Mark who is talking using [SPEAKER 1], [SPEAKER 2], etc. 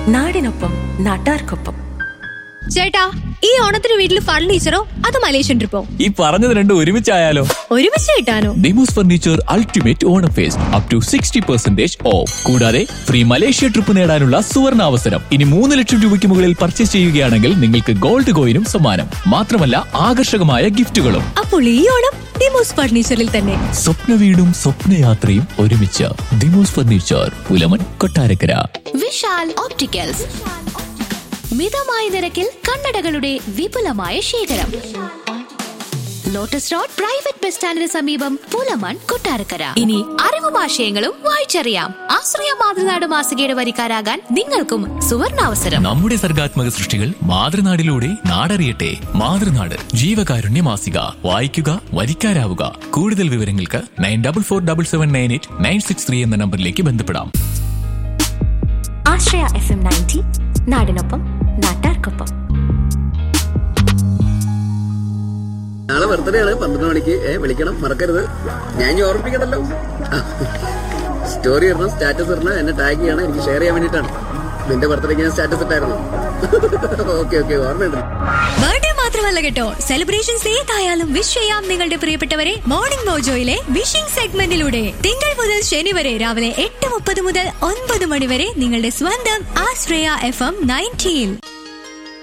[SPEAKER 1] നാടിനൊപ്പം നാട്ടാർക്കൊപ്പം
[SPEAKER 2] ചേട്ടാ ഈ ഓണത്തിന് വീട്ടിൽ ഫർണിച്ചറോ അത് മലേഷ്യൻ ട്രിപ്പോ
[SPEAKER 3] ഈ പറഞ്ഞത് രണ്ടും ഒരുമിച്ചായാലോ
[SPEAKER 2] ഒരുമിച്ച് കിട്ടാനോ
[SPEAKER 3] Demos furniture ultimate Onam fest up to sixty percentage off കൂടാതെ ഫ്രീ മലേഷ്യ ട്രിപ്പ് നേടാനുള്ള സുവർണ അവസരം ഇനി മൂന്ന് ലക്ഷം രൂപയ്ക്ക് മുകളിൽ പർച്ചേസ് ചെയ്യുകയാണെങ്കിൽ നിങ്ങൾക്ക് ഗോൾഡ് കോയിനും സമ്മാനം മാത്രമല്ല ആകർഷകമായ ഗിഫ്റ്റുകളും
[SPEAKER 2] അപ്പോൾ ഈ ഓണം ഡിമോസ് ഫർണിച്ചറിൽ തന്നെ
[SPEAKER 3] സ്വപ്ന വീടും സ്വപ്നയാത്രയും ഒരുമിച്ച് Demos furniture Pulamon Kottarakkara
[SPEAKER 4] Vishal opticals മിതമായ നിരക്കിൽ കണ്ണടകളുടെ വിപുലമായ ശേഖരം ലോട്ടസ് റോഡ് പ്രൈവറ്റ് ബസ് സ്റ്റാൻഡിന് സമീപം പുലമൺ കൊട്ടാരക്കര ഇനി അറിവും ആശയങ്ങളും വായിച്ചറിയാം ആശ്രയ മാതൃനാട് മാസികയുടെ വരിക്കാരാകാൻ നിങ്ങൾക്കും സുവർണാവസരം
[SPEAKER 3] നമ്മുടെ സർഗാത്മക സൃഷ്ടികൾ മാതൃനാടിലൂടെ നാടറിയട്ടെ മാതൃനാട് ജീവകാരുണ്യ മാസിക വായിക്കുക വരിക്കാരാവുക കൂടുതൽ വിവരങ്ങൾക്ക് nine double four double seven nine eight nine six three എന്ന നമ്പറിലേക്ക് ബന്ധപ്പെടാം
[SPEAKER 1] ആശ്രയ എഫ് എം നയൻറ്റി നാടിനൊപ്പം നാട്ടാർക്കൊപ്പം
[SPEAKER 5] നാളെ ബർത്ത്ഡേ ആണ് പന്ത്രണ്ട് മണിക്ക് ഏ വിളിക്കണം മറക്കരുത് ഞാൻ ഇനി ഓർമ്മിപ്പിക്കണല്ലോ സ്റ്റോറി ഇടണം സ്റ്റാറ്റസ് ഇടണം എന്നെ ടാഗ് ചെയ്യണം എനിക്ക് ഷെയർ ചെയ്യാൻ വേണ്ടിയിട്ടാണ് നിന്റെ ബർത്ത്ഡേക്ക് ഞാൻ സ്റ്റാറ്റസ് ഇട്ടായിരുന്നു ഓക്കെ ഓക്കെ ഓർമ്മയുണ്ട്
[SPEAKER 2] ബർത്ത്ഡേ മാത്രമല്ല കേട്ടോ സെലിബ്രേഷൻസ് ഏതായാലും വിഷ് ചെയ്യാം നിങ്ങളുടെ പ്രിയപ്പെട്ടവരെ മോർണിംഗ് മോജോയിലെ വിഷിംഗ് സെഗ്മെന്റിലൂടെ തിങ്കൾ മുതൽ ശനി വരെ രാവിലെ എട്ട് മുപ്പത് മുതൽ ഒൻപത് മണി വരെ നിങ്ങളുടെ സ്വന്തം ആശ്രയ എഫ് എം നയൻറ്റീൻ